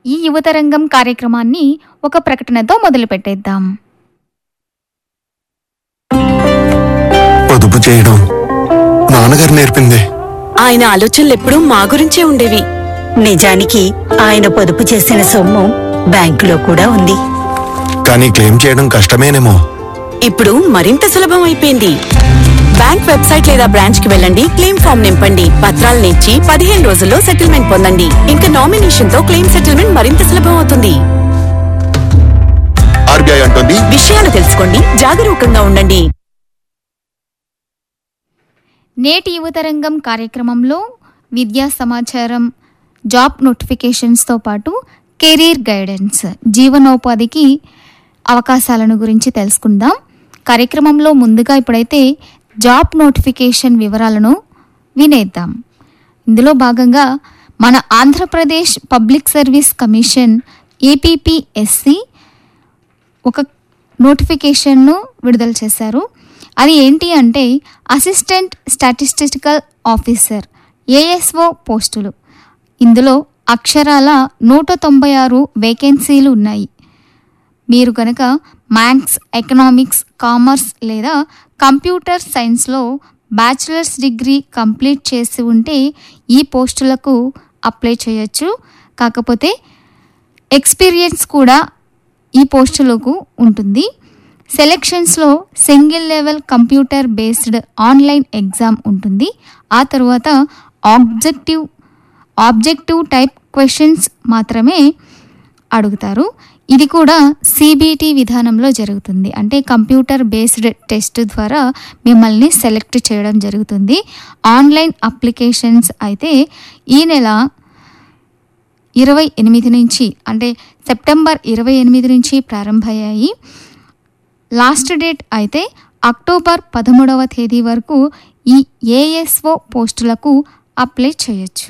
ఈ యువతరంగం కార్యక్రమాన్ని ఒక ప్రకటనతో మొదలుపెట్టేద్దాం పొదుపు చేయడం నాన్నగారు నేర్పింది ఆయన ఆలోచనలు ఎప్పుడూ మా గురించే ఉండేవి నిజానికి ఆయన పొదుపు చేసిన సొమ్ము బ్యాంకులో కూడా ఉంది కానీ క్లెయిమ్ చేయడం కష్టమేనేమో ఇప్పుడు మరింత సులభం అయిపోయింది బ్యాంక్ వెబ్సైట్ లేదా బ్రాంచ్ కి వెళ్ళండి క్లెయిమ్ ఫామ్ నింపండి పత్రాలను ఇచ్చి పదిహేను రోజుల్లో సెటిల్మెంట్ పొందండి ఇంకా నామినేషన్ తో క్లెయిమ్ సెటిల్మెంట్ మరింత సులభం అవుతుంది ఆర్బీఐ అంటుంది విషయాలు తెలుసుకోండి జాగరూకంగా ఉండండి నేటి యువతరంగం కార్యక్రమంలో విద్యా సమాచారం జాబ్ నోటిఫికేషన్స్తో పాటు కెరీర్ గైడెన్స్ జీవనోపాధికి అవకాశాలను గురించి తెలుసుకుందాం కార్యక్రమంలో ముందుగా ఇప్పుడైతే జాబ్ నోటిఫికేషన్ వివరాలను వినేద్దాం ఇందులో భాగంగా మన Andhra Pradesh public service commission APPSC ఒక నోటిఫికేషన్ను విడుదల చేశారు అది ఏంటి అంటే అసిస్టెంట్ స్టాటిస్టికల్ ఆఫీసర్ ఏఎస్ఓ పోస్టులు ఇందులో అక్షరాల నూట తొంభై ఆరు వేకెన్సీలు ఉన్నాయి మీరు కనుక మ్యాథ్స్ ఎకనామిక్స్ కామర్స్ లేదా కంప్యూటర్ సైన్స్లో బ్యాచిలర్స్ డిగ్రీ కంప్లీట్ చేసి ఉంటే ఈ పోస్టులకు అప్లై చేయొచ్చు కాకపోతే ఎక్స్పీరియన్స్ కూడా ఈ పోస్టులకు ఉంటుంది సెలెక్షన్స్లో single level computer based online exam ఉంటుంది ఆ తర్వాత ఆబ్జెక్టివ్ ఆబ్జెక్టివ్ టైప్ క్వశ్చన్స్ మాత్రమే అడుగుతారు ఇది కూడా సిబిటి విధానంలో జరుగుతుంది అంటే కంప్యూటర్ బేస్డ్ టెస్ట్ ద్వారా మిమ్మల్ని సెలెక్ట్ చేయడం జరుగుతుంది ఆన్లైన్ అప్లికేషన్స్ అయితే ఈ నెల ఇరవై ఎనిమిది నుంచి అంటే సెప్టెంబర్ ఇరవై ఎనిమిది నుంచి ప్రారంభమయ్యాయి లాస్ట్ డేట్ అయితే అక్టోబర్ పదమూడవ తేదీ వరకు ఈ ఏఎస్ఓ పోస్టులకు అప్లై చేయొచ్చు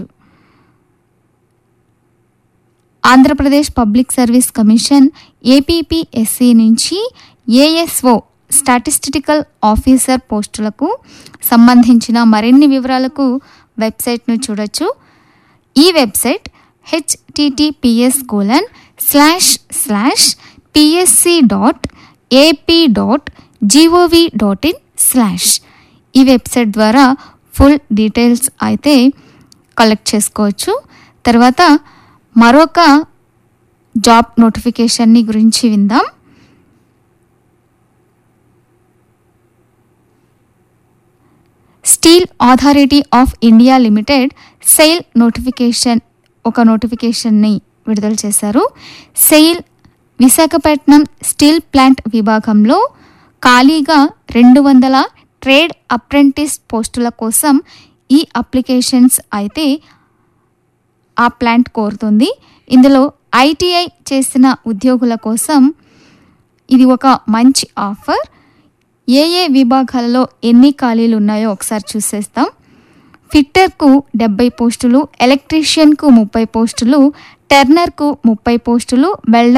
Andhra Pradesh public service commission APPSC నుంచి ఏఎస్ఓ స్టాటిస్టికల్ ఆఫీసర్ పోస్టులకు సంబంధించిన మరిన్ని వివరాలకు వెబ్సైట్ను చూడొచ్చు ఈ website https colon slash slash PSC dot AP dot GOV dot in slash ఈ వెబ్సైట్ ద్వారా ఫుల్ డీటెయిల్స్ అయితే కలెక్ట్ చేసుకోవచ్చు తర్వాత మరొక జాబ్ నోటిఫికేషన్ని గురించి విందాం steel authority of India limited SAIL notification ఒక నోటిఫికేషన్ని విడుదల చేశారు సెయిల్ విశాఖపట్నం స్టీల్ ప్లాంట్ విభాగంలో ఖాళీగా రెండు వందల ట్రేడ్ అప్రెంటిస్ పోస్టుల కోసం ఈ అప్లికేషన్స్ అయితే ఆ ప్లాంట్ కోరుతుంది ఇందులో ఐటీఐ చేసిన ఉద్యోగుల కోసం ఇది ఒక మంచి ఆఫర్ ఏ ఏ విభాగాలలో ఎన్ని ఖాళీలు ఉన్నాయో ఒకసారి చూసేస్తాం ఫిట్టర్కు డెబ్బై పోస్టులు ఎలక్ట్రీషియన్కు ముప్పై పోస్టులు టెర్నర్కు ముప్పై పోస్టులు వెల్డర్